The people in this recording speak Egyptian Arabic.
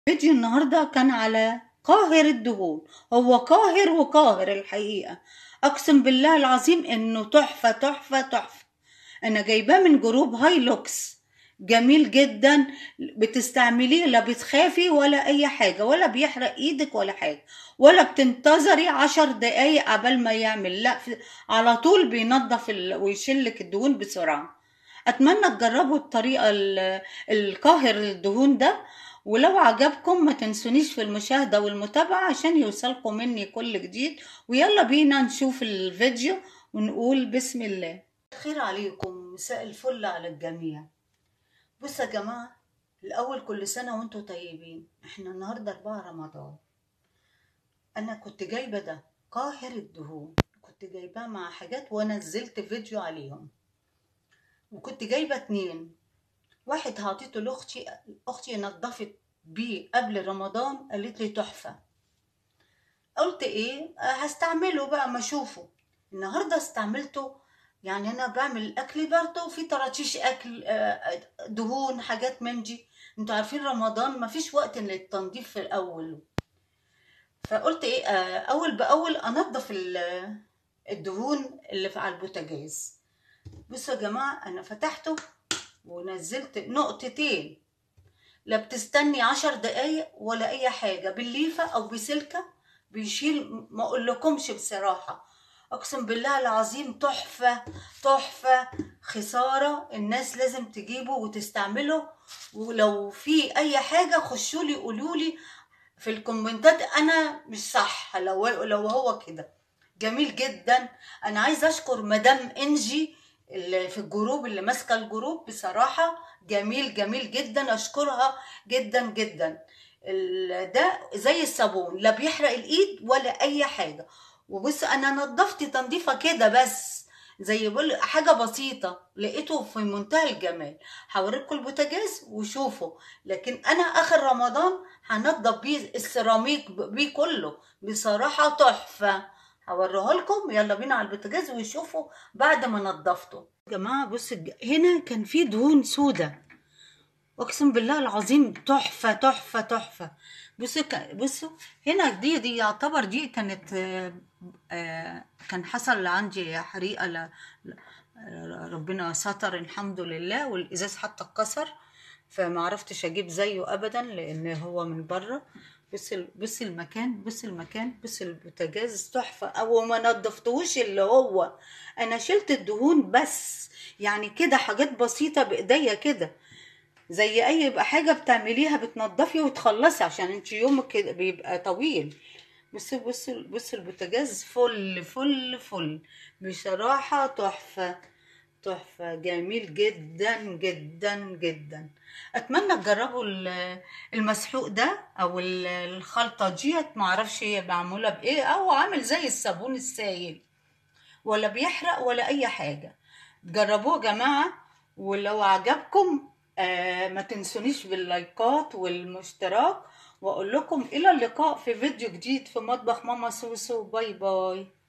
فيديو النهاردة كان على قاهر الدهون هو قاهر وقاهر الحقيقة أقسم بالله العظيم إنه تحفة تحفة تحفة أنا جايباه من جروب هاي لوكس جميل جدا بتستعمليه لا بتخافي ولا أي حاجة ولا بيحرق إيدك ولا حاجة ولا بتنتظري عشر دقايق قبل ما يعمل لا في- على طول بينظف ال- ويشلك الدهون بسرعة أتمنى تجربوا الطريقة ال- القاهر الدهون ده ولو عجبكم ما تنسونيش في المشاهدة والمتابعة عشان يوصلكم مني كل جديد ويلا بينا نشوف الفيديو ونقول بسم الله خير عليكم مساء الفل على الجميع بصوا يا جماعة الأول كل سنة وانتوا طيبين احنا النهاردة أربعة رمضان أنا كنت جايبة ده قاهر الدهون كنت جايباه مع حاجات ونزلت فيديو عليهم وكنت جايبة اتنين واحد هعطيته لاختي اختي نضفت بيه قبل رمضان قالت لي تحفه قلت ايه آه، هستعمله بقى ما اشوفه النهارده استعملته يعني انا بعمل اكل برضه في طراتيش اكل آه، دهون حاجات من دي انتوا عارفين رمضان ما فيش وقت للتنظيف في الاول فقلت ايه آه، اول باول انضف ال- الدهون اللي في على البوتاجاز بصوا يا جماعه انا فتحته ونزلت نقطتين لا بتستني عشر دقايق ولا اي حاجة بالليفة او بسلكة بيشيل ما اقولكمش بصراحة اقسم بالله العظيم تحفة تحفة خسارة الناس لازم تجيبه وتستعمله ولو في اي حاجة خشولي قولولي في الكومنتات انا مش صح لو لو هو كده جميل جدا انا عايزه اشكر مدام انجي اللي في الجروب اللي ماسكه الجروب بصراحه جميل جميل جدا اشكرها جدا جدا ال- ده زي الصابون لا بيحرق الايد ولا اي حاجه وبص انا نضفت تنظيفه كده بس زي بقول حاجه بسيطه لقيته في منتهى الجمال هوريكم البوتاجاز وشوفوا لكن انا اخر رمضان هنضف بيه السيراميك بيه كله بصراحه تحفه هوريه لكم يلا بينا على البوتاجاز وشوفوا بعد ما نضفته يا جماعه بص الج- هنا كان في دهون سودة اقسم بالله العظيم تحفه تحفه تحفه بصوا ك- بصوا هنا دي دي يعتبر دي كانت آه، آه، كان حصل عندي حريقه ل- ل- ربنا ستر الحمد لله والازاز حتى اتكسر فما عرفتش اجيب زيه ابدا لان هو من بره بص ال- بص المكان بص المكان بص البوتاجاز تحفه او ما نضفتهوش اللي هو انا شلت الدهون بس يعني كده حاجات بسيطه بايديا كده زي اي يبقى حاجه بتعمليها بتنضفي وتخلصي عشان انت يومك كده بيبقى طويل بص بص بص البوتاجاز فل فل فل بصراحه تحفه تحفه جميل جدا جدا جدا اتمنى تجربوا ال- المسحوق ده او ال- الخلطه ديت معرفش هي معموله بايه او عامل زي الصابون السائل ولا بيحرق ولا اي حاجه جربوه يا جماعه ولو عجبكم آه ما تنسونيش باللايكات والاشتراك واقول لكم الى اللقاء في فيديو جديد في مطبخ ماما سوسو باي باي